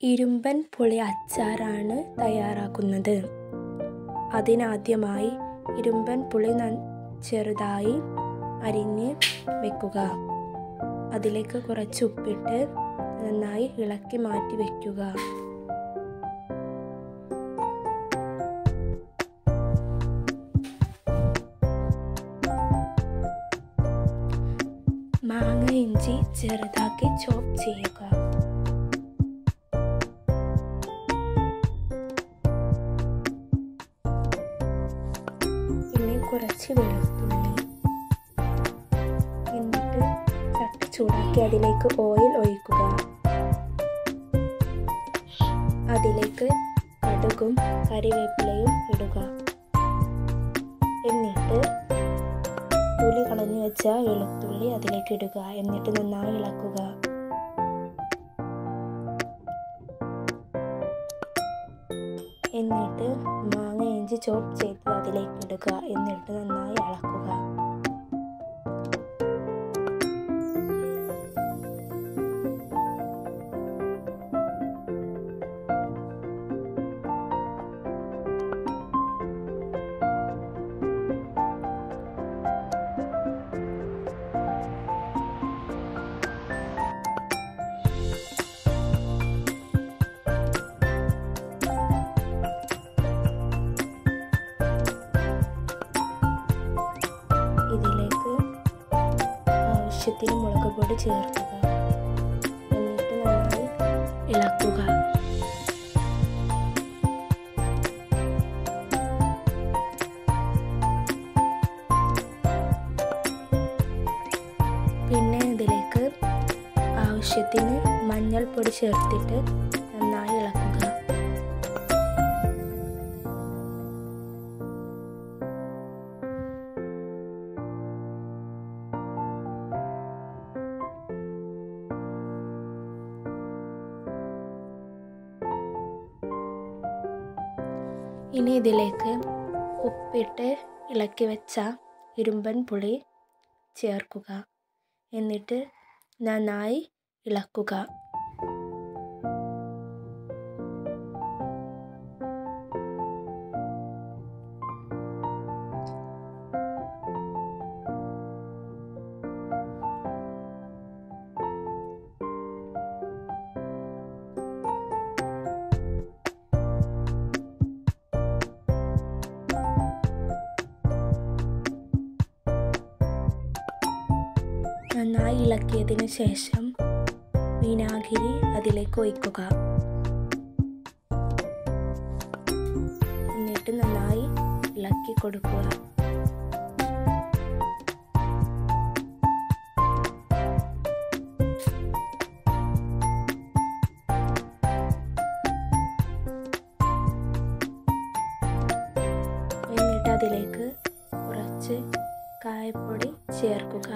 ഇരുമ്പൻ പുളി അച്ചാറാണ് തയ്യാറാക്കുന്നത് അതിനാദ്യമായി ഇരുമ്പൻ പുളി ന- ചെറുതായി അരിഞ്ഞ് വെക്കുക അതിലേക്ക് കുറച്ച് ഉപ്പിട്ട് നന്നായി ഇളക്കി മാറ്റി വയ്ക്കുക മാങ്ങ ഇഞ്ചി ചെറുതാക്കി ചോപ്പ് ചെയ്യുക പിന്നെ കുറച്ച് വെളുത്തുള്ളി എന്നിട്ട് ചട്ടി ചൂടാക്കി അതിലേക്ക് ഓയിൽ ഒഴിക്കുക അതിലേക്ക് കടുകും കറിവേപ്പിലയും ഇടുക എന്നിട്ട് പുളി കളഞ്ഞു വെച്ച വെളുത്തുള്ളി അതിലേക്ക് ഇടുക എന്നിട്ട് നന്നായി ഇളക്കുക എന്നിട്ട് മാങ്ങ ഇഞ്ചി ചോപ്പ് ചെയ്ത് അതിലേക്ക് ഇടുക എന്നിട്ട് നന്നായി ഇളക്കുക ഇതിലേക്ക് ആവശ്യത്തിന് മുളക് പൊടി ചേർക്കുക എന്നിട്ട് നന്നായി ഇളക്കുക പിന്നെ ഇതിലേക്ക് ആവശ്യത്തിന് മഞ്ഞൾപ്പൊടി ചേർത്തിട്ട് നന്നായി ഇളക്കുക ഇനി ഇതിലേക്ക് ഉപ്പിട്ട് ഇളക്കി വെച്ച ഇരുമ്പൻ പുളി ചേർക്കുക എന്നിട്ട് നന്നായി ഇളക്കുക നന്നായി ഇളക്കിയതിന് ശേഷം വിനാഗിരി അതിലേക്ക് ഒഴിക്കുക എന്നിട്ട് നന്നായി ഇളക്കി കൊടുക്കുക എന്നിട്ട് അതിലേക്ക് കുറച്ച് കായപ്പൊടി ചേർക്കുക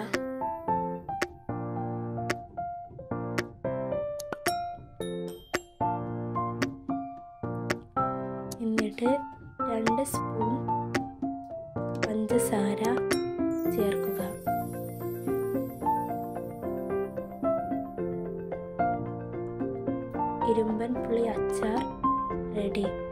എന്നിട്ട് രണ്ട് സ്പൂൺ പഞ്ചസാര ചേർക്കുക ഇരുമ്പൻ പുളി അച്ചാർ റെഡി